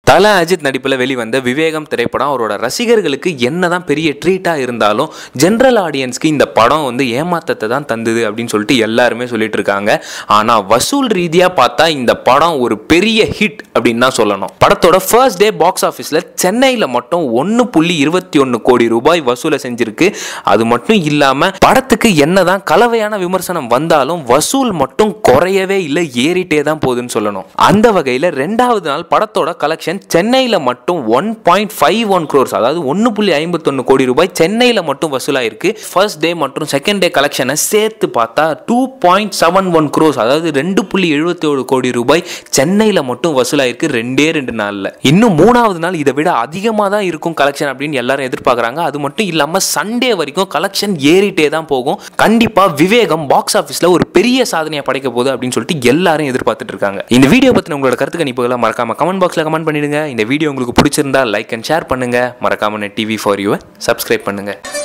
தல அஜித் நடிப்பில் வெளிவந்த விவேகம் திரைப்படம் அவரோட ரசிகர்களுக்கு என்னதான் பெரிய ட்ரீட்டாக இருந்தாலும் ஜென்ரல் ஆடியன்ஸ்க்கு இந்த படம் வந்து ஏமாத்தத்தை தான் தந்தது அப்படின்னு சொல்லிட்டு எல்லாருமே சொல்லிட்டு இருக்காங்க ஆனால் வசூல் ரீதியாக பார்த்தா இந்த படம் ஒரு பெரிய ஹிட் அப்படின்னு தான் சொல்லணும் படத்தோட ஃபர்ஸ்ட் டே பாக்ஸ் ஆஃபீஸில் சென்னையில் மட்டும் ஒன்று புள்ளி இருபத்தி ஒன்று கோடி ரூபாய் வசூலை செஞ்சிருக்கு அது மட்டும் இல்லாமல் படத்துக்கு என்னதான் கலவையான விமர்சனம் வந்தாலும் வசூல் மட்டும் குறையவே இல்லை ஏறிட்டே தான் போகுதுன்னு சொல்லணும் அந்த வகையில் ரெண்டாவது நாள் படத்தோட கலெக்ஷன் சென்னையில் மட்டும் one point five one crores அதாவது ஒன்று புள்ளி ஐம்பத்தொன்று கோடி ரூபாய் சென்னையில் மட்டும் வசூலாயிருக்கு ஃபர்ஸ்ட் டே மற்றும் செகண்ட் டே கலெக்ஷனை சேர்த்து பார்த்தா two point seven one crores அதாவது ரெண்டு புள்ளி எழுபத்தி ஏழு கோடி ரூபாய் சென்னையில் மட்டும் வசூலாயிருக்கு ரெண்டே ரெண்டு நாளில் இன்னும் மூணாவது நாள் இதை விட அதிகமாக தான் இருக்கும் கலெக்ஷன் அப்படின்னு எல்லாரும் எதிர்பார்க்குறாங்க அது மட்டும் இல்லாமல் சண்டே வரைக்கும் கலெக்ஷன் ஏறிட்டே தான் போகும் கண்டிப்பாக விவேகம் பாக்ஸ் ஆஃபீஸில் ஒரு பெரிய சாதனையை படைக்க போகுது அப்படின்னு சொல்லிட்டு எல்லாரும் எதிர்பார்த்துட்டு இருக்காங்க இந்த வீடியோ பற்றின உங்களோட கருத்து கணிப்புகளை மறக்காம கமெண்ட் பாக்ஸில் கமெண்ட் பண்ணிடுங்க இந்த வீடியோ உங்களுக்கு பிடிச்சிருந்தா லைக் அண்ட் ஷேர் பண்ணுங்க மறக்காம டிவி ஃபார் யூ சப்ஸ்கிரைப் பண்ணுங்க